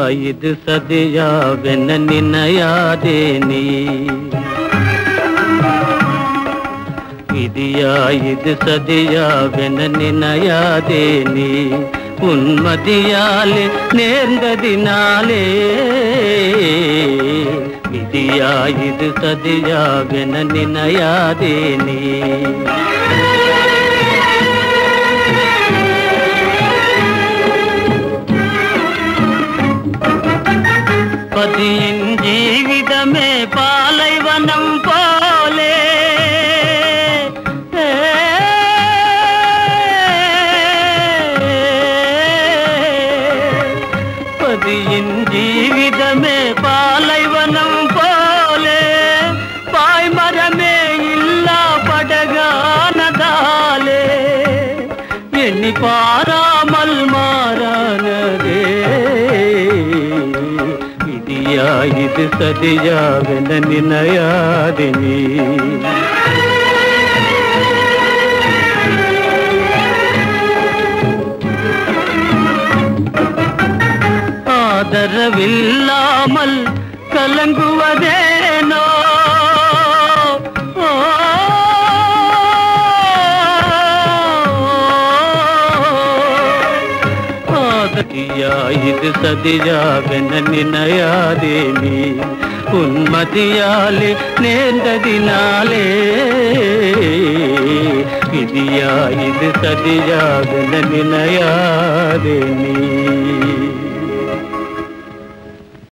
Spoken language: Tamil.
ಇದು ಸದಿಯಾವೆನ ನಿನ್ನಯಾದೆ ನೀ விதியா இது சதியாவென நினையாதே நீ உன்மதியாலே நேர்ந்ததினாலே விதியா இது சதியாவென நினையாதே நீ பதியின் ஜீவிதமே பாலைவனம் போலே பதியின் ஜீவிதமே பாலைவனம் போலே பாய்மரமே இல்லா படகானதாலே எண்ணி பாராமல் மாறானதே விதியா இது சதியாவென நினையாதே நீ ஆதரவில்லாமல் கலங்குவதேனோ ஓ, ஆதரியா இது சதியாவென நினையாதே நீ உன்மதியாலே நேர்ந்ததினாலே விதியா இது சதியாவென நினையாதே நீ